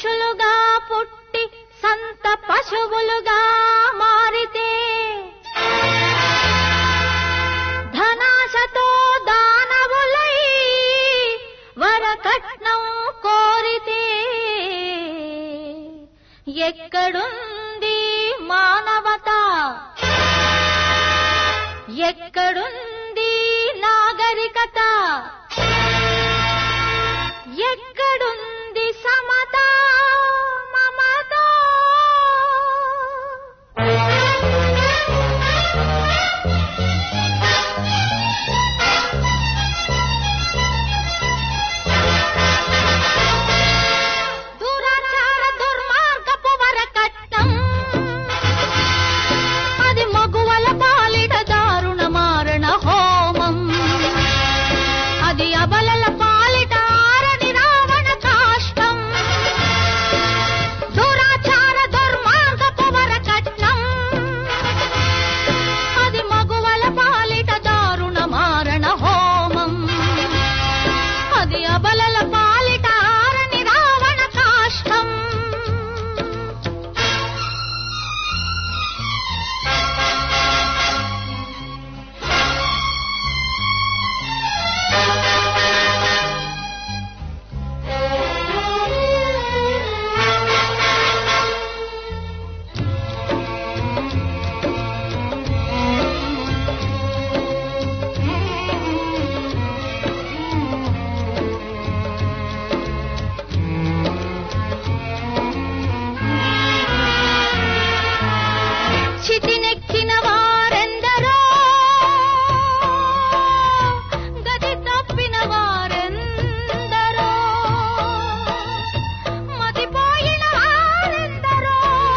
మనుషులుగా పుట్టి సంత పశువులుగా మారితే ధనాశతో దానవులై వరకట్నం కోరితే ఎక్కడుంది మానవత ఎక్కడుంది నాగరికత ఎక్కడుంది సమత మమత దురాచార దుర్మార్గపు వరకట్నం అది మగువల పాలిట దారుణ మారణ హోమం అది అబలల పాలిట ఆరని రావణ కాష్టం దురాచార దుర్మార్గపు వరకట్నం అది మగువల పాలిట దారుణ మారణ హోమం అది అబలల పాలిట ఆరని రావణ కాష్టం చితినెక్కిన వారెందరో గతి తప్పిన వారెందరో మతిపోయిన వారెందరో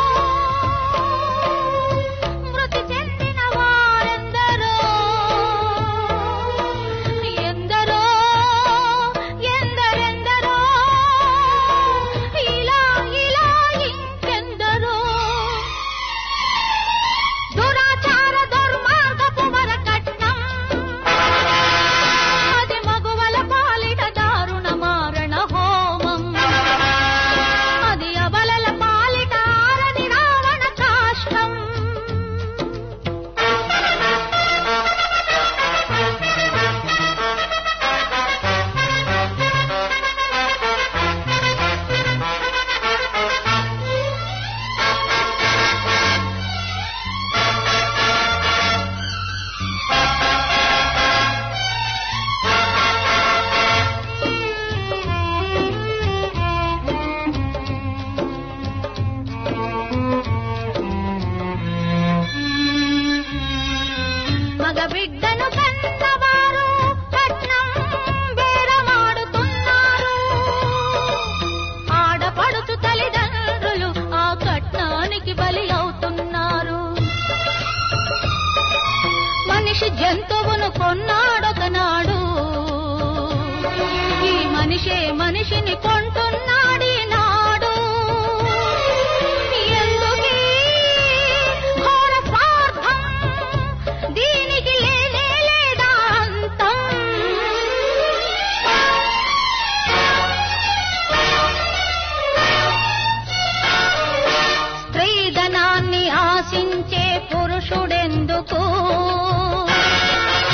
మృతి చెందిన వారెందరో ఎందరో ఎందరెందరో ఇలా ఇలా ఇంకెందరో దురాచార దుర్మార్గపు వరకట్నం అది మగువల పాలిట దారుణ మారణ హోమం అది అబలల పాలిట ఆరని రావణ కాష్టం మగ బిడ్డను కన్నవారు కట్నం బేరమాడుతున్నారు ఆడపడుచు తల్లిదండ్రులు ఆ కట్నానికి బలి అవుతున్నారు మనిషి జంతువును కొన్నాడొకనాడు ఈ మనిషే మనిషిని కొంటున్నాడు నాడు ఎందుకీ ఘోర స్వార్థం దీనికి లేనే లేదా అంతం స్త్రీధనాన్ని ఆశించే పురుషుడెందుకు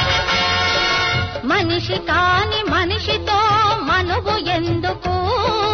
మనిషి కాని మనిషితో మనువు ఎందుకు